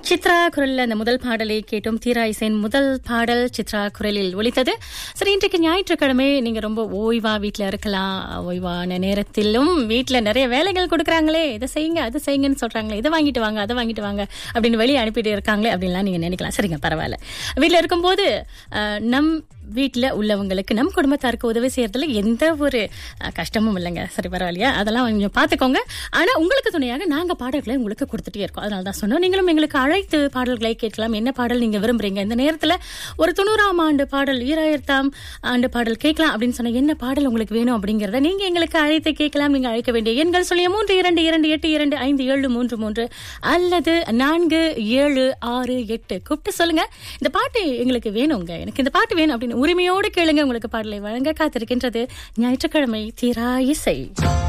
சித்ரா குரல்ல அந்த முதல் பாடலை கேட்டோம் தீரா இசைன் முதல் பாடல் சித்ரா குரலில் ஒலித்தது சரி இன்றைக்கு ஞாயிற்றுக்கிழமை நீங்க ரொம்ப ஓய்வா வீட்ல இருக்கலாம் ஓய்வான நேரத்திலும் வீட்ல நிறைய வேலைகள் கொடுக்குறாங்களே இதை செய்யுங்க அதை செய்யுங்கன்னு சொல்றாங்களே இதை வாங்கிட்டு வாங்க அதை வாங்கிட்டு வாங்க அப்படின்னு வெளியே அனுப்பிட்டு இருக்காங்களே அப்படின்லாம் நீங்க நினைக்கலாம் சரிங்க பரவாயில்ல வீட்ல இருக்கும்போது அஹ், நம் வீட்டில் உள்ளவங்களுக்கு நம் குடும்பத்தாருக்கு உதவி செய்யறதுல எந்த ஒரு அஹ், கஷ்டமும் இல்லைங்க சரி பரவாயில்லையா அதெல்லாம் கொஞ்சம் பார்த்துக்கோங்க ஆனா உங்களுக்கு துணையாக நாங்க பாடல்களை உங்களுக்கு கொடுத்துட்டே இருக்கோம் அதனால தான் சொன்னோம் நீங்களும் எங்களுக்கு அழைத்து பாடல்களை கேட்கலாம் என்ன பாடல் நீங்க விரும்புறீங்க இந்த நேரத்துல ஒரு தொண்ணூறாம் ஆண்டு பாடல் ஈராயிரத்தாம் ஆண்டு பாடல் கேட்கலாம் அப்படின்னு சொன்னா என்ன பாடல் உங்களுக்கு வேணும் அப்படிங்கறத நீங்க எங்களுக்கு அழைத்து கேட்கலாம் நீங்க அழைக்க வேண்டிய எண்கள் சொல்லிய மூன்று இரண்டு இரண்டு எட்டு இரண்டு ஐந்து ஏழு மூன்று மூன்று அல்லது நான்கு ஏழு ஆறு எட்டு கூப்பிட்டு சொல்லுங்க இந்த பாட்டு எங்களுக்கு வேணுங்க எனக்கு இந்த பாட்டு வேணும் அப்படின்னு உரிமையோடு கேளுங்க உங்களுக்கு பாடலை வழங்க காத்திருக்கின்றது ஞாயிற்றுக்கிழமை தீரா இசை